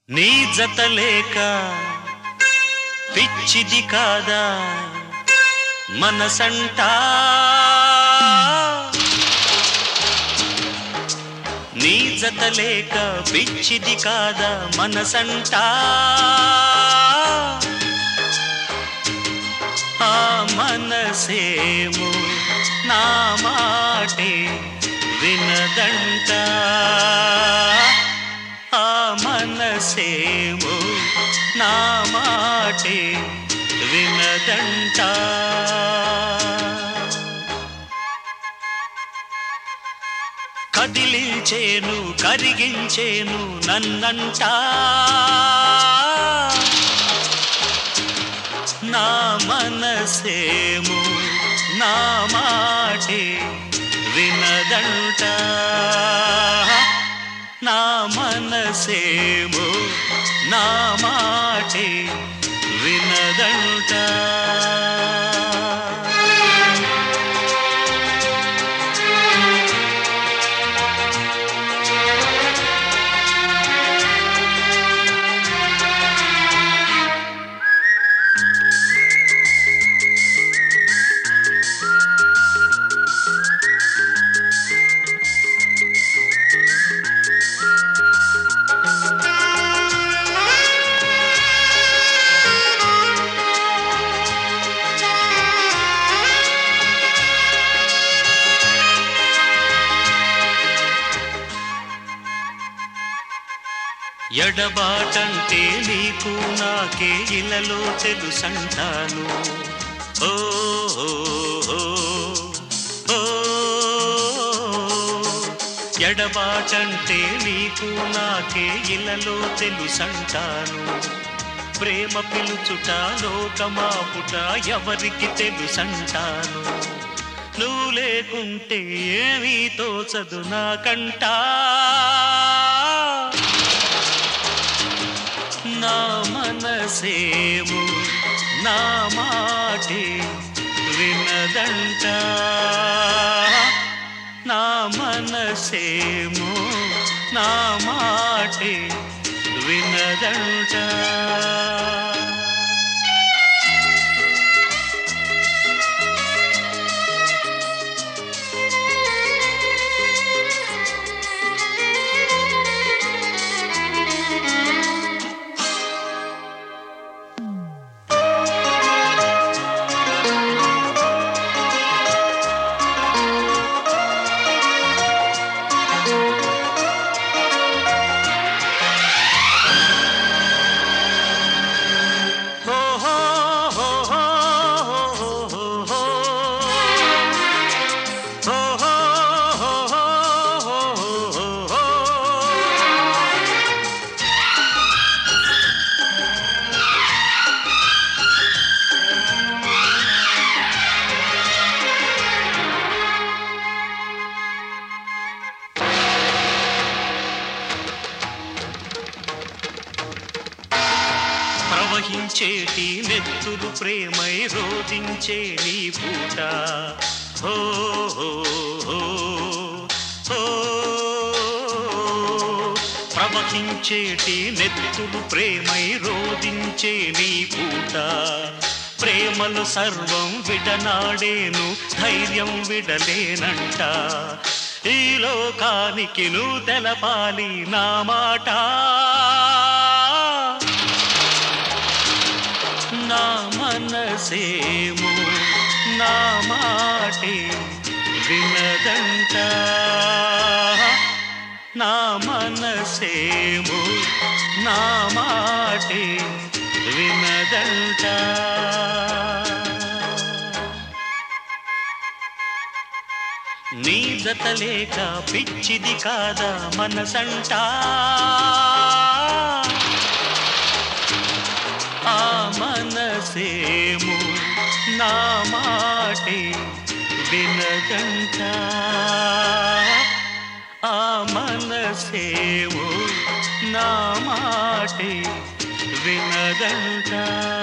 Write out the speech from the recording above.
నీ జత లేక పిచ్చిది కాదా మనసంటా నీ జత లేక పిచ్చిది కాదా మనసంటా ఆ మనసేము నా మాటే వినదంట ఆ మనసేము నా మాటే వినదంట కదిలించేను కరిగించేను నన్నంటా నా మనసేము నా మాటే వినదంట నా మనసేము నా మాటే వినదంట ఎడబాటంటే నీకు నాకే ఇలలో తెలుసంటాను ఓ ఓ, ఓ, ఓ. ఎడబాటంటే నీకు నాకే ఇలలో తెలుసంటాను ప్రేమ పిలుచుట లోకమాపుట ఎవరికి తెలుసంటాను నువ్వు లేకుంటే ఏమీ తోచదు నాకంటా నా మనసేము నా మాటే వినదంట నా మనసేము నా మాటే వినదంట హో హో హో హో హో హో హో. హో హో హో హో హో హో హో. ప్రవహించేటి నెత్తురు ప్రేమై రోధించే నీ పూట హో హో హో హో. ప్రవహించేటి నెత్తురు ప్రేమై రోధించే నీ పూట ప్రేమలు సర్వం విడనాడేను ధైర్యం విడలేనంట ఈ లోకానికి నువ్వు తెలపాలి నా మాట నా మనసేము నా మాటే వినదంట నా మనసేము నా మాటే వినదంట నీ జత లేక పిచ్చిది కాదా మనసంటా ఆ మనసేము నా మాటే వినదంట ఆ మనసేము నా మాటే వినదంట